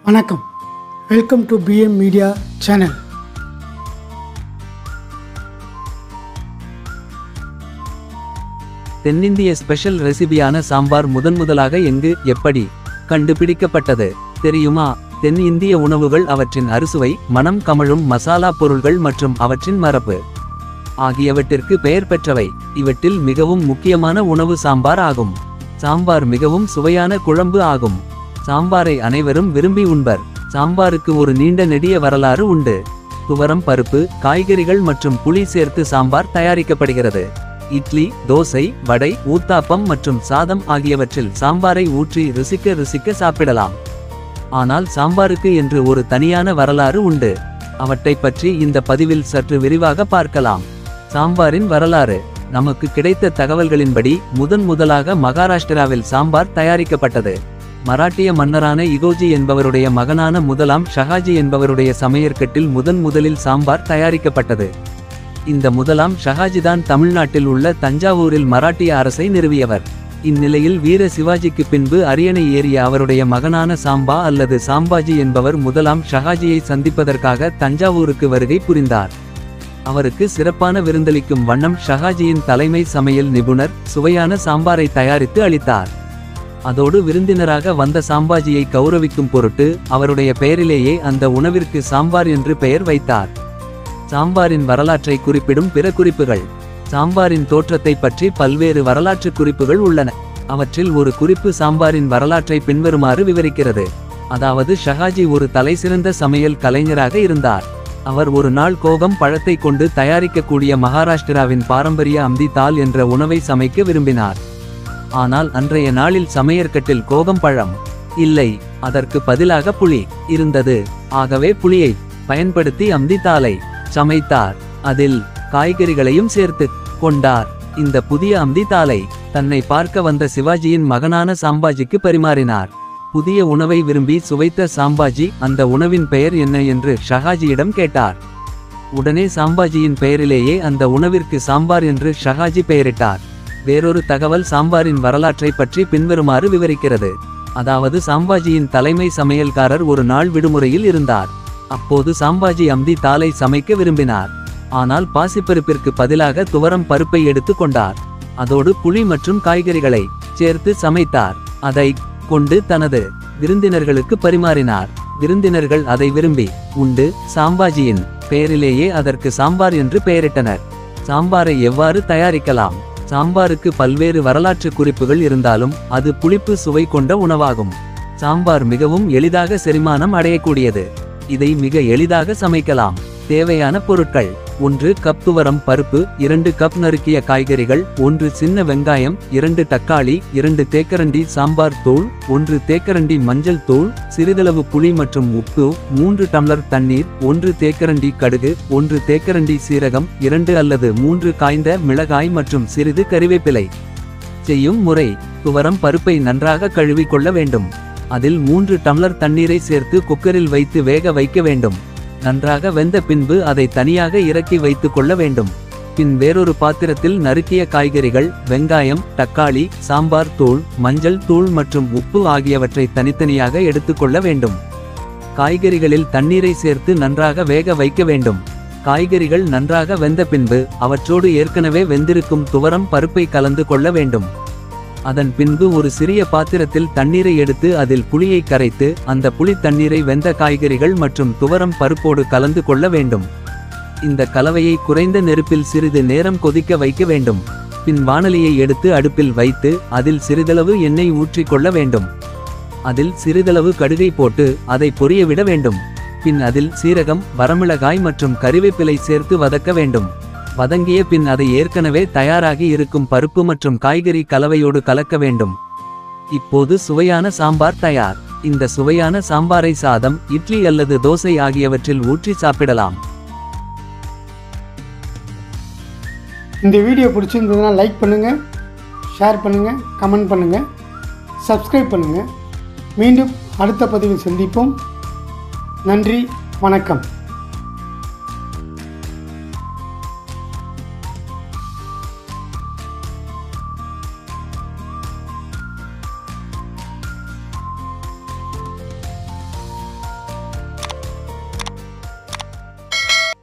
வணக்கம் welcome to PM media channel தென்னிந்திய special ரெசிபியான சாம்பார் முதன்முதலாக எங்கு எப்படி கண்டுபிடிக்கப்பட்டது தெரியுமா தென்னிந்திய உணவுகள் அவற்றின் அறுசுவை மனம் கமழும் மசாலா பொருள்கள் மற்றும் அவற்றின் மரபு ஆகியவற்றிற்கு பெயர் பெற்றவை இவற்றில் மிகவும் முக்கியமான உணவு சாம்பார் ஆகும் சாம்பார் மிகவும் சுவையான குழம்பு ஆகும் சாம்பாரை அனைவரும் விரும்பி உண்பர் சாம்பாருக்கு ஒரு நீண்ட நெடிய வரலாறு உண்டு துவரம் பருப்பு காய்கறிகள் மற்றும் புளி சேர்த்து சாம்பார் தயாரிக்கப்படுகிறது இட்லி தோசை வடை ஊத்தாப்பம் மற்றும் சாதம் ஆகியவற்றில் சாம்பாரை ஊற்றி ருசிக்க ருசிக்க சாப்பிடலாம் ஆனால் சாம்பாருக்கு என்று ஒரு தனியான வரலாறு உண்டு அவற்றைப் பற்றி இந்த பதிவில் சற்று விரிவாக பார்க்கலாம் சாம்பாரின் வரலாறு நமக்கு கிடைத்த தகவல்களின்படி முதன் முதலாக மகாராஷ்டிராவில் சாம்பார் தயாரிக்கப்பட்டது மராட்டிய மன்னரான இகோஜி என்பவருடைய மகனான முதலாம் ஷஹாஜி என்பவருடைய சமையற்கட்டில் முதன் முதலில் சாம்பார் தயாரிக்கப்பட்டது இந்த முதலாம் ஷஹாஜிதான் தமிழ்நாட்டில் உள்ள தஞ்சாவூரில் மராட்டிய அரசை நிறுவியவர் இந்நிலையில் வீர சிவாஜிக்கு பின்பு அரியணை ஏறிய அவருடைய மகனான சாம்பா அல்லது சாம்பாஜி என்பவர் முதலாம் ஷஹாஜியை சந்திப்பதற்காக தஞ்சாவூருக்கு வருகை புரிந்தார் அவருக்கு சிறப்பான விருந்தளிக்கும் வண்ணம் ஷஹாஜியின் தலைமை சமையல் நிபுணர் சுவையான சாம்பாரை தயாரித்து அளித்தார் அதோடு விருந்தினராக வந்த சாம்பாஜியை கௌரவிக்கும் பொருட்டு அவருடைய பெயரிலேயே அந்த உணவிற்கு சாம்பார் என்று பெயர் வைத்தார் சாம்பாரின் வரலாற்றை குறிப்பிடும் பிற குறிப்புகள் சாம்பாரின் தோற்றத்தை பற்றி பல்வேறு வரலாற்று குறிப்புகள் உள்ளன அவற்றில் ஒரு குறிப்பு சாம்பாரின் வரலாற்றை பின்வருமாறு விவரிக்கிறது அதாவது ஷஹாஜி ஒரு தலைசிறந்த சமையல் கலைஞராக இருந்தார் அவர் ஒரு நாள் கோகம் பழத்தை கொண்டு தயாரிக்கக்கூடிய மகாராஷ்டிராவின் பாரம்பரிய அம்தி தால் என்ற உணவை சமைக்க விரும்பினார் ஆனால் அன்றைய நாளில் சமையற்கட்டில் கோகம் பழம் இல்லை அதற்கு பதிலாக புளி இருந்தது ஆகவே புளியை பயன்படுத்தி அம்தி தாலை சமைத்தார் அதில் காய்கறிகளையும் சேர்த்து கொண்டார் இந்த புதிய அம்தி தாலை தன்னை பார்க்க வந்த சிவாஜியின் மகனான சாம்பாஜிக்கு பரிமாறினார் புதிய உணவை விரும்பி சுவைத்த சாம்பாஜி அந்த உணவின் பெயர் என்ன என்று ஷஹாஜியிடம் கேட்டார் உடனே சாம்பாஜியின் பெயரிலேயே அந்த உணவிற்கு சாம்பார் என்று ஷஹாஜி பெயரிட்டார் வேறொரு தகவல் சாம்பாரின் வரலாற்றை பற்றி பின்வருமாறு விவரிக்கிறது அதாவது சாம்பாஜியின் தலைமை சமையல்காரர் ஒரு நாள் விடுமுறையில் இருந்தார் அப்போது சாம்பாஜி அம்தி தாலை சமைக்க விரும்பினார் ஆனால் பாசிப்பருப்பிற்கு பதிலாக துவரம் பருப்பை எடுத்து கொண்டார் அதோடு புளி மற்றும் காய்கறிகளை சேர்த்து சமைத்தார் அதை கொண்டு தனது விருந்தினர்களுக்கு பரிமாறினார் விருந்தினர்கள் அதை விரும்பி உண்டு சாம்பாஜியின் பெயரிலேயே அதற்கு சாம்பார் என்று பெயரிட்டனர் சாம்பாரை எவ்வாறு தயாரிக்கலாம் சாம்பாருக்கு பல்வேறு வரலாற்று குறிப்புகள் இருந்தாலும் அது புளிப்பு சுவை கொண்ட உணவாகும் சாம்பார் மிகவும் எளிதாக செரிமானம் அடையக்கூடியது இதை மிக எளிதாக சமைக்கலாம் தேவையான பொருட்கள் ஒன்று கப் துவரம் பருப்பு இரண்டு கப் நறுக்கிய காய்கறிகள் ஒன்று சின்ன வெங்காயம் இரண்டு தக்காளி இரண்டு தேக்கரண்டி சாம்பார் தூள் ஒன்று தேக்கரண்டி மஞ்சள் தூள் சிறிதளவு புளி மற்றும் உப்பு மூன்று டம்ளர் தண்ணீர் ஒன்று தேக்கரண்டி கடுகு ஒன்று தேக்கரண்டி சீரகம் இரண்டு அல்லது மூன்று காய்ந்த மிளகாய் மற்றும் சிறிது கறிவேப்பிலை செய்யும் முறை துவரம் பருப்பை நன்றாக கழுவி கொள்ள வேண்டும் அதில் மூன்று டம்ளர் தண்ணீரை சேர்த்து குக்கரில் வைத்து வேக வைக்க வேண்டும் நன்றாக வெந்த பின்பு அதை தனியாக இறக்கி வைத்துக் கொள்ள வேண்டும் பின் வேறொரு பாத்திரத்தில் நறுக்கிய காய்கறிகள் வெங்காயம் தக்காளி சாம்பார் தூள் மஞ்சள் தூள் மற்றும் உப்பு ஆகியவற்றை தனித்தனியாக எடுத்துக்கொள்ள வேண்டும் காய்கறிகளில் தண்ணீரை சேர்த்து நன்றாக வேக வைக்க வேண்டும் காய்கறிகள் நன்றாக வெந்த பின்பு அவற்றோடு ஏற்கனவே வெந்திருக்கும் துவரம் பருப்பை கலந்து கொள்ள வேண்டும் அதன் பின்பு ஒரு சிறிய பாத்திரத்தில் தண்ணீரை எடுத்து அதில் புளியை கரைத்து அந்த புளி தண்ணீரை வெந்த காய்கறிகள் மற்றும் துவரம் பருப்போடு கலந்து கொள்ள வேண்டும் இந்த கலவையை குறைந்த நெருப்பில் சிறிது நேரம் கொதிக்க வைக்க வேண்டும் பின் வாணலியை எடுத்து அடுப்பில் வைத்து அதில் சிறிதளவு எண்ணெய் ஊற்றிக் கொள்ள வேண்டும் அதில் சிறிதளவு கடுகை போட்டு அதை பொரிய விட வேண்டும் பின் அதில் சீரகம் வரமிளகாய் மற்றும் கறிவேப்பிலை சேர்த்து வதக்க வேண்டும் வதங்கிய பின் அதை ஏற்கனவே தயாராகி இருக்கும் பருப்பு மற்றும் காய்கறி கலவையோடு கலக்க வேண்டும் இப்போது சுவையான சாம்பார் தயார் இந்த சுவையான சாம்பாரை சாதம் இட்லி அல்லது தோசை ஆகியவற்றில் ஊற்றி சாப்பிடலாம் இந்த வீடியோ பிடிச்சிருந்ததுன்னா லைக் பண்ணுங்கள் ஷேர் பண்ணுங்கள் கமெண்ட் பண்ணுங்கள் சப்ஸ்கிரைப் பண்ணுங்கள் மீண்டும் அடுத்த பதிவில் சந்திப்போம் நன்றி வணக்கம்